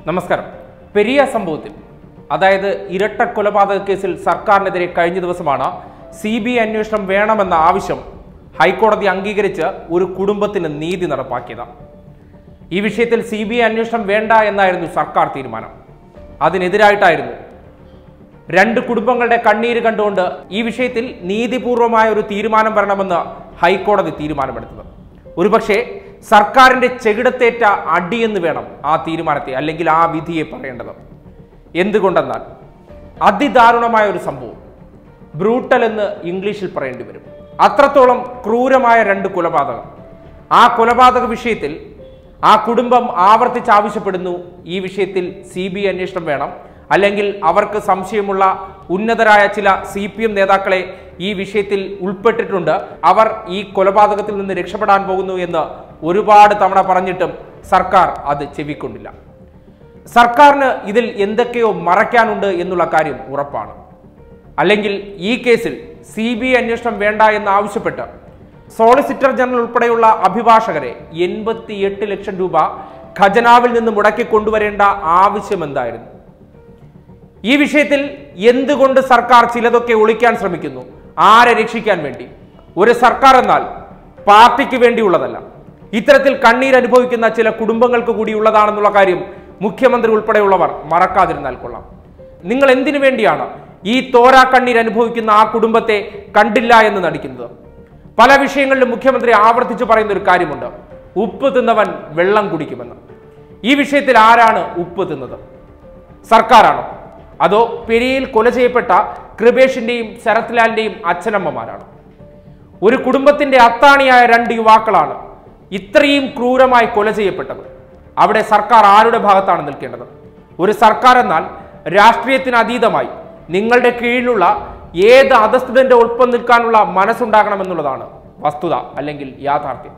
നമസ്കാരം പെരിയ സംഭവത്തിൽ അതായത് ഇരട്ട കൊലപാതക കേസിൽ സർക്കാരിനെതിരെ കഴിഞ്ഞ ദിവസമാണ് സി ബി ഐ അന്വേഷണം വേണമെന്ന ആവശ്യം ഹൈക്കോടതി അംഗീകരിച്ച് ഒരു കുടുംബത്തിന് നീതി നടപ്പാക്കിയത് ഈ വിഷയത്തിൽ സി ബി ഐ അന്വേഷണം വേണ്ട എന്നായിരുന്നു സർക്കാർ തീരുമാനം അതിനെതിരായിട്ടായിരുന്നു രണ്ട് കുടുംബങ്ങളുടെ കണ്ണീര് കണ്ടുകൊണ്ട് ഈ വിഷയത്തിൽ നീതിപൂർവമായ ഒരു തീരുമാനം വരണമെന്ന് ഹൈക്കോടതി തീരുമാനമെടുത്തത് ഒരുപക്ഷെ സർക്കാരിന്റെ ചെകിടത്തേറ്റ അടിയെന്ന് വേണം ആ തീരുമാനത്തെ അല്ലെങ്കിൽ ആ വിധിയെ പറയേണ്ടത് എന്തുകൊണ്ടെന്നാൽ അതിദാരുണമായ ഒരു സംഭവം ബ്രൂട്ടൽ എന്ന് ഇംഗ്ലീഷിൽ പറയേണ്ടി വരും അത്രത്തോളം ക്രൂരമായ രണ്ട് കൊലപാതകം ആ കൊലപാതക വിഷയത്തിൽ ആ കുടുംബം ആവർത്തിച്ച് ആവശ്യപ്പെടുന്നു ഈ വിഷയത്തിൽ സി ബി ഐ അന്വേഷണം വേണം അല്ലെങ്കിൽ അവർക്ക് സംശയമുള്ള ഉന്നതരായ ചില സി പി എം നേതാക്കളെ ഈ വിഷയത്തിൽ ഉൾപ്പെട്ടിട്ടുണ്ട് അവർ ഈ കൊലപാതകത്തിൽ നിന്ന് രക്ഷപ്പെടാൻ പോകുന്നു എന്ന് ഒരുപാട് തവണ പറഞ്ഞിട്ടും സർക്കാർ അത് ചെവിക്കൊണ്ടില്ല സർക്കാരിന് ഇതിൽ എന്തൊക്കെയോ മറയ്ക്കാനുണ്ട് എന്നുള്ള കാര്യം ഉറപ്പാണ് അല്ലെങ്കിൽ ഈ കേസിൽ സി ബി ഐ അന്വേഷണം വേണ്ട എന്ന് ആവശ്യപ്പെട്ട് സോളിസിറ്റർ ജനറൽ ഉൾപ്പെടെയുള്ള അഭിഭാഷകരെ എൺപത്തിയെട്ട് ലക്ഷം രൂപ ഖജനാവിൽ നിന്ന് മുടക്കി കൊണ്ടുവരേണ്ട ആവശ്യം എന്തായിരുന്നു ഈ വിഷയത്തിൽ എന്തുകൊണ്ട് സർക്കാർ ചിലതൊക്കെ ഒളിക്കാൻ ശ്രമിക്കുന്നു ആരെ രക്ഷിക്കാൻ വേണ്ടി ഒരു സർക്കാർ എന്നാൽ പാർട്ടിക്ക് വേണ്ടിയുള്ളതല്ല ഇത്തരത്തിൽ കണ്ണീരനുഭവിക്കുന്ന ചില കുടുംബങ്ങൾക്ക് കൂടി ഉള്ളതാണെന്നുള്ള കാര്യം മുഖ്യമന്ത്രി ഉൾപ്പെടെയുള്ളവർ മറക്കാതിരുന്നാൽ കൊള്ളാം നിങ്ങൾ എന്തിനു വേണ്ടിയാണ് ഈ തോരാ കണ്ണീർ അനുഭവിക്കുന്ന ആ കുടുംബത്തെ കണ്ടില്ല എന്ന് നടിക്കുന്നത് പല വിഷയങ്ങളിലും മുഖ്യമന്ത്രി ആവർത്തിച്ചു പറയുന്ന ഒരു കാര്യമുണ്ട് ഉപ്പ് തിന്നവൻ വെള്ളം കുടിക്കുമെന്ന് ഈ വിഷയത്തിൽ ആരാണ് ഉപ്പ് തിന്നത് സർക്കാരാണോ അതോ പെരിയയിൽ കൊല ചെയ്യപ്പെട്ട കൃപേഷിന്റെയും ശരത്ലാലിന്റെയും അച്ഛനമ്മമാരാണ് ഒരു കുടുംബത്തിന്റെ അത്താണിയായ രണ്ട് യുവാക്കളാണ് ഇത്രയും ക്രൂരമായി കൊല ചെയ്യപ്പെട്ടത് അവിടെ സർക്കാർ ആരുടെ ഭാഗത്താണ് നിൽക്കേണ്ടത് ഒരു സർക്കാർ എന്നാൽ രാഷ്ട്രീയത്തിന് അതീതമായി നിങ്ങളുടെ കീഴിലുള്ള ഏത് അധസ്ഥിതന്റെ ഒപ്പം നിൽക്കാനുള്ള മനസ്സുണ്ടാകണമെന്നുള്ളതാണ് വസ്തുത അല്ലെങ്കിൽ യാഥാർത്ഥ്യം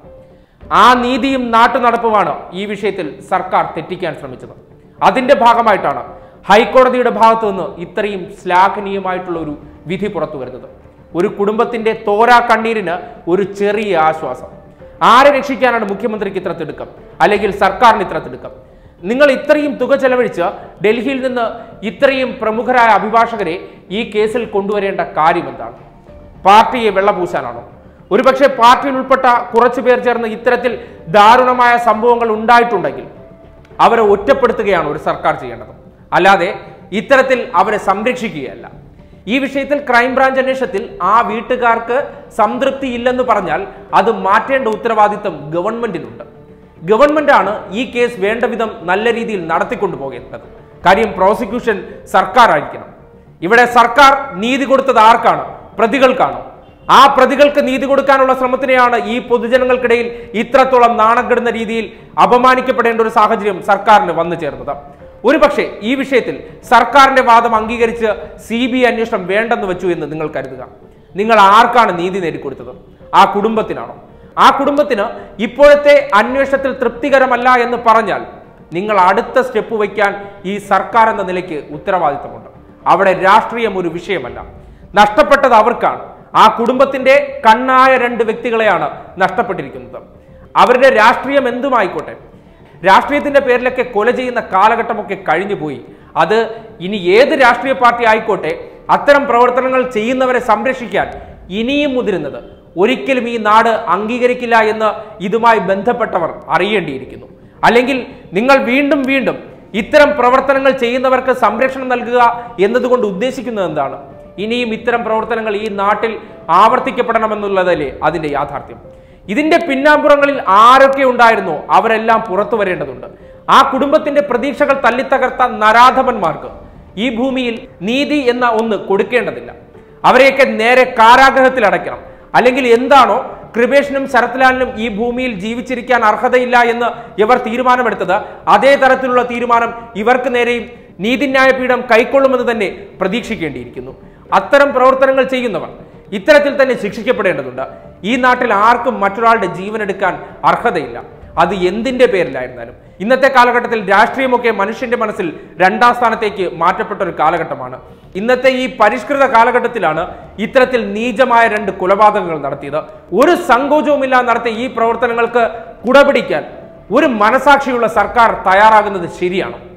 ആ നീതിയും നാട്ടു നടപ്പുമാണ് ഈ വിഷയത്തിൽ സർക്കാർ തെറ്റിക്കാൻ ശ്രമിച്ചത് അതിന്റെ ഭാഗമായിട്ടാണ് ഹൈക്കോടതിയുടെ ഭാഗത്തു നിന്ന് ഇത്രയും ശ്ലാഘനീയമായിട്ടുള്ള ഒരു വിധി പുറത്തു വരുന്നത് ഒരു കുടുംബത്തിന്റെ തോരാ കണ്ണീരിന് ഒരു ചെറിയ ആശ്വാസം ആരെ രക്ഷിക്കാനാണ് മുഖ്യമന്ത്രിക്ക് ഇത്ര തിടുക്കം അല്ലെങ്കിൽ സർക്കാരിന് ഇത്ര തിടുക്കം നിങ്ങൾ ഇത്രയും തുക ചെലവഴിച്ച് ഡൽഹിയിൽ നിന്ന് ഇത്രയും പ്രമുഖരായ അഭിഭാഷകരെ ഈ കേസിൽ കൊണ്ടുവരേണ്ട കാര്യം എന്താണ് പാർട്ടിയെ വെള്ളപൂശാനാണോ ഒരുപക്ഷെ പാർട്ടിയിൽ ഉൾപ്പെട്ട കുറച്ചു പേർ ചേർന്ന് ഇത്തരത്തിൽ ദാരുണമായ സംഭവങ്ങൾ ഉണ്ടായിട്ടുണ്ടെങ്കിൽ അവരെ ഒറ്റപ്പെടുത്തുകയാണ് ഒരു സർക്കാർ ചെയ്യേണ്ടത് അല്ലാതെ ഇത്തരത്തിൽ അവരെ സംരക്ഷിക്കുകയല്ല ഈ വിഷയത്തിൽ ക്രൈംബ്രാഞ്ച് അന്വേഷണത്തിൽ ആ വീട്ടുകാർക്ക് സംതൃപ്തി ഇല്ലെന്ന് പറഞ്ഞാൽ അത് മാറ്റേണ്ട ഉത്തരവാദിത്തം ഗവൺമെന്റിനുണ്ട് ഗവൺമെന്റാണ് ഈ കേസ് വേണ്ട വിധം നല്ല രീതിയിൽ നടത്തിക്കൊണ്ടു പോകേണ്ടത് കാര്യം പ്രോസിക്യൂഷൻ സർക്കാർ ആയിരിക്കണം ഇവിടെ സർക്കാർ നീതി കൊടുത്തത് ആർക്കാണ് പ്രതികൾക്കാണ് ആ പ്രതികൾക്ക് നീതി കൊടുക്കാനുള്ള ശ്രമത്തിനെയാണ് ഈ പൊതുജനങ്ങൾക്കിടയിൽ ഇത്രത്തോളം നാണക്കെടുന്ന രീതിയിൽ അപമാനിക്കപ്പെടേണ്ട ഒരു സാഹചര്യം സർക്കാരിന് വന്നു ചേർന്നത് ഒരുപക്ഷെ ഈ വിഷയത്തിൽ സർക്കാരിന്റെ വാദം അംഗീകരിച്ച് സി ബി ഐ അന്വേഷണം വേണ്ടെന്ന് വെച്ചു എന്ന് നിങ്ങൾ കരുതുക നിങ്ങൾ ആർക്കാണ് നീതി നേടിക്കൊടുത്തത് ആ കുടുംബത്തിനാണോ ആ കുടുംബത്തിന് ഇപ്പോഴത്തെ അന്വേഷണത്തിൽ തൃപ്തികരമല്ല എന്ന് പറഞ്ഞാൽ നിങ്ങൾ അടുത്ത സ്റ്റെപ്പ് വയ്ക്കാൻ ഈ സർക്കാർ എന്ന നിലയ്ക്ക് ഉത്തരവാദിത്തമുണ്ട് അവിടെ രാഷ്ട്രീയം ഒരു വിഷയമല്ല നഷ്ടപ്പെട്ടത് അവർക്കാണ് ആ കുടുംബത്തിന്റെ കണ്ണായ രണ്ട് വ്യക്തികളെയാണ് നഷ്ടപ്പെട്ടിരിക്കുന്നത് അവരുടെ രാഷ്ട്രീയം എന്തുമായിക്കോട്ടെ രാഷ്ട്രീയത്തിന്റെ പേരിലൊക്കെ കൊല ചെയ്യുന്ന കാലഘട്ടമൊക്കെ കഴിഞ്ഞുപോയി അത് ഇനി ഏത് രാഷ്ട്രീയ പാർട്ടി ആയിക്കോട്ടെ അത്തരം പ്രവർത്തനങ്ങൾ ചെയ്യുന്നവരെ സംരക്ഷിക്കാൻ ഇനിയും മുതിരുന്നത് ഒരിക്കലും ഈ നാട് അംഗീകരിക്കില്ല എന്ന് ഇതുമായി ബന്ധപ്പെട്ടവർ അറിയേണ്ടിയിരിക്കുന്നു അല്ലെങ്കിൽ നിങ്ങൾ വീണ്ടും വീണ്ടും ഇത്തരം പ്രവർത്തനങ്ങൾ ചെയ്യുന്നവർക്ക് സംരക്ഷണം നൽകുക എന്നതുകൊണ്ട് ഉദ്ദേശിക്കുന്നത് എന്താണ് ഇനിയും ഇത്തരം പ്രവർത്തനങ്ങൾ ഈ നാട്ടിൽ ആവർത്തിക്കപ്പെടണമെന്നുള്ളതല്ലേ അതിന്റെ യാഥാർത്ഥ്യം ഇതിന്റെ പിന്നാമ്പുറങ്ങളിൽ ആരൊക്കെ ഉണ്ടായിരുന്നോ അവരെല്ലാം പുറത്തു വരേണ്ടതുണ്ട് ആ കുടുംബത്തിന്റെ പ്രതീക്ഷകൾ തല്ലിത്തകർത്ത നരാധമന്മാർക്ക് ഈ ഭൂമിയിൽ നീതി എന്ന ഒന്ന് കൊടുക്കേണ്ടതില്ല അവരെയൊക്കെ നേരെ കാരാഗ്രഹത്തിൽ അടയ്ക്കണം അല്ലെങ്കിൽ എന്താണോ കൃപേഷിനും ശരത്ലാലിനും ഈ ഭൂമിയിൽ ജീവിച്ചിരിക്കാൻ അർഹതയില്ല എന്ന് ഇവർ തീരുമാനമെടുത്തത് അതേ തരത്തിലുള്ള തീരുമാനം ഇവർക്ക് നേരെയും നീതിന്യായ പീഠം കൈക്കൊള്ളുമെന്ന് തന്നെ പ്രതീക്ഷിക്കേണ്ടിയിരിക്കുന്നു അത്തരം പ്രവർത്തനങ്ങൾ ചെയ്യുന്നവർ ഇത്തരത്തിൽ തന്നെ ശിക്ഷിക്കപ്പെടേണ്ടതുണ്ട് ഈ നാട്ടിൽ ആർക്കും മറ്റൊരാളുടെ ജീവൻ എടുക്കാൻ അർഹതയില്ല അത് എന്തിന്റെ പേരിലായിരുന്നാലും ഇന്നത്തെ കാലഘട്ടത്തിൽ രാഷ്ട്രീയമൊക്കെ മനുഷ്യന്റെ മനസ്സിൽ രണ്ടാം സ്ഥാനത്തേക്ക് മാറ്റപ്പെട്ട ഒരു കാലഘട്ടമാണ് ഇന്നത്തെ ഈ പരിഷ്കൃത കാലഘട്ടത്തിലാണ് ഇത്തരത്തിൽ നീചമായ രണ്ട് കൊലപാതകങ്ങൾ നടത്തിയത് ഒരു സങ്കോചവുമില്ല നടത്തിയ ഈ പ്രവർത്തനങ്ങൾക്ക് കുടപിടിക്കാൻ ഒരു മനസാക്ഷിയുള്ള സർക്കാർ തയ്യാറാകുന്നത് ശരിയാണ്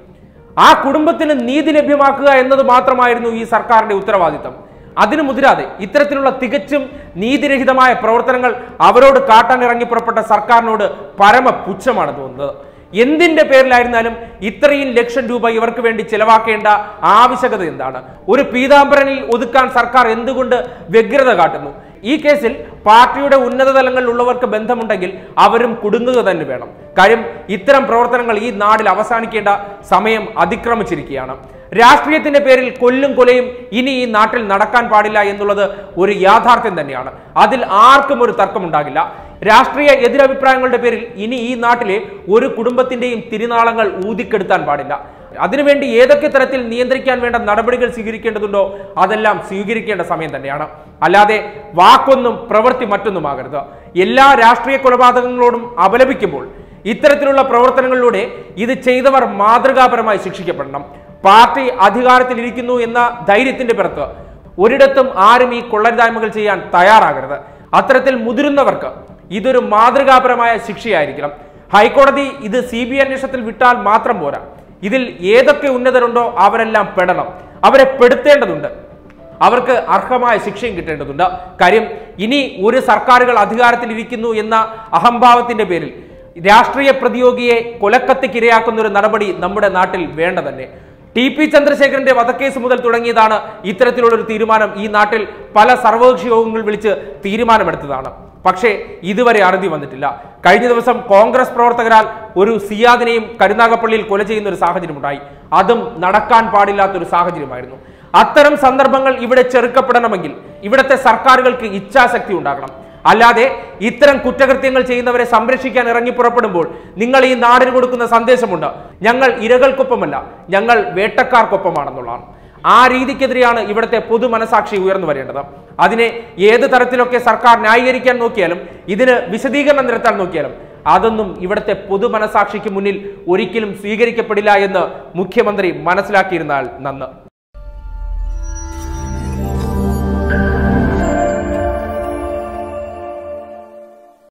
ആ കുടുംബത്തിന് നീതി ലഭ്യമാക്കുക എന്നത് മാത്രമായിരുന്നു ഈ സർക്കാരിന്റെ ഉത്തരവാദിത്തം അതിനു മുതിരാതെ ഇത്തരത്തിലുള്ള തികച്ചും നീതിരഹിതമായ പ്രവർത്തനങ്ങൾ അവരോട് കാട്ടാൻ ഇറങ്ങി പുറപ്പെട്ട സർക്കാരിനോട് പരമ പുച്ഛമാണ് തോന്നുന്നത് എന്തിന്റെ പേരിലായിരുന്നാലും ഇത്രയും ലക്ഷം രൂപ ഇവർക്ക് വേണ്ടി ചെലവാക്കേണ്ട ആവശ്യകത എന്താണ് ഒരു പീതാംബരനിൽ ഒതുക്കാൻ സർക്കാർ എന്തുകൊണ്ട് വ്യഗ്രത കാട്ടുന്നു ഈ കേസിൽ പാർട്ടിയുടെ ഉന്നത തലങ്ങളിലുള്ളവർക്ക് ബന്ധമുണ്ടെങ്കിൽ അവരും കുടുങ്ങുക തന്നെ വേണം കാര്യം ഇത്തരം പ്രവർത്തനങ്ങൾ ഈ നാടിൽ അവസാനിക്കേണ്ട സമയം അതിക്രമിച്ചിരിക്കുകയാണ് രാഷ്ട്രീയത്തിന്റെ പേരിൽ കൊല്ലും കൊലയും ഇനി ഈ നാട്ടിൽ നടക്കാൻ പാടില്ല എന്നുള്ളത് ഒരു യാഥാർത്ഥ്യം തന്നെയാണ് അതിൽ ആർക്കും ഒരു തർക്കമുണ്ടാകില്ല രാഷ്ട്രീയ എതിരഭിപ്രായങ്ങളുടെ പേരിൽ ഇനി ഈ നാട്ടിലെ ഒരു കുടുംബത്തിന്റെയും തിരുനാളങ്ങൾ ഊതിക്കെടുത്താൻ പാടില്ല അതിനുവേണ്ടി ഏതൊക്കെ തരത്തിൽ നിയന്ത്രിക്കാൻ വേണ്ട നടപടികൾ സ്വീകരിക്കേണ്ടതുണ്ടോ അതെല്ലാം സ്വീകരിക്കേണ്ട സമയം തന്നെയാണ് അല്ലാതെ വാക്കൊന്നും പ്രവൃത്തി മറ്റൊന്നുമാകരുത് എല്ലാ രാഷ്ട്രീയ കൊലപാതകങ്ങളോടും അപലപിക്കുമ്പോൾ ഇത്തരത്തിലുള്ള പ്രവർത്തനങ്ങളിലൂടെ ഇത് ചെയ്തവർ മാതൃകാപരമായി ശിക്ഷിക്കപ്പെടണം പാർട്ടി അധികാരത്തിലിരിക്കുന്നു എന്ന ധൈര്യത്തിന്റെ പുറത്ത് ഒരിടത്തും ആരും ഈ കൊള്ളരുതായ്മകൾ ചെയ്യാൻ തയ്യാറാകരുത് അത്തരത്തിൽ മുതിരുന്നവർക്ക് ഇതൊരു മാതൃകാപരമായ ശിക്ഷയായിരിക്കണം ഹൈക്കോടതി ഇത് സി ബി അന്വേഷണത്തിൽ വിട്ടാൽ മാത്രം പോരാ ഇതിൽ ഏതൊക്കെ ഉന്നതരുണ്ടോ അവരെല്ലാം പെടണം അവരെ പെടുത്തേണ്ടതുണ്ട് അവർക്ക് അർഹമായ ശിക്ഷയും കിട്ടേണ്ടതുണ്ട് കാര്യം ഇനി ഒരു സർക്കാരുകൾ അധികാരത്തിലിരിക്കുന്നു എന്ന അഹംഭാവത്തിന്റെ പേരിൽ രാഷ്ട്രീയ പ്രതിയോഗിയെ കൊലക്കത്തിക്കിരയാക്കുന്ന ഒരു നടപടി നമ്മുടെ നാട്ടിൽ വേണ്ട തന്നെ ടി പി ചന്ദ്രശേഖരന്റെ വധക്കേസ് മുതൽ തുടങ്ങിയതാണ് ഇത്തരത്തിലുള്ള ഒരു തീരുമാനം ഈ നാട്ടിൽ പല സർവകക്ഷി യോഗങ്ങൾ വിളിച്ച് തീരുമാനമെടുത്തതാണ് പക്ഷേ ഇതുവരെ അറുതി വന്നിട്ടില്ല കഴിഞ്ഞ ദിവസം കോൺഗ്രസ് പ്രവർത്തകരാൽ ഒരു സിയാദിനെയും കരുനാഗപ്പള്ളിയിൽ കൊല ചെയ്യുന്ന ഒരു സാഹചര്യം ഉണ്ടായി അതും നടക്കാൻ പാടില്ലാത്തൊരു സാഹചര്യമായിരുന്നു അത്തരം സന്ദർഭങ്ങൾ ഇവിടെ ചെറുക്കപ്പെടണമെങ്കിൽ ഇവിടുത്തെ സർക്കാരുകൾക്ക് ഇച്ഛാശക്തി ഉണ്ടാകണം അല്ലാതെ ഇത്തരം കുറ്റകൃത്യങ്ങൾ ചെയ്യുന്നവരെ സംരക്ഷിക്കാൻ ഇറങ്ങി പുറപ്പെടുമ്പോൾ നിങ്ങൾ ഈ നാടിന് കൊടുക്കുന്ന സന്ദേശമുണ്ട് ഞങ്ങൾ ഇരകൾക്കൊപ്പമല്ല ഞങ്ങൾ വേട്ടക്കാർക്കൊപ്പമാണെന്നുള്ളതാണ് ആ രീതിക്കെതിരെയാണ് ഇവിടുത്തെ പൊതു മനസാക്ഷി ഉയർന്നു വരേണ്ടത് അതിനെ ഏത് തരത്തിലൊക്കെ സർക്കാർ ന്യായീകരിക്കാൻ നോക്കിയാലും ഇതിന് വിശദീകരണം നിരത്താൻ നോക്കിയാലും അതൊന്നും ഇവിടുത്തെ പൊതു മനസാക്ഷിക്ക് മുന്നിൽ ഒരിക്കലും സ്വീകരിക്കപ്പെടില്ല എന്ന് മുഖ്യമന്ത്രി മനസ്സിലാക്കിയിരുന്നാൽ നന്ന്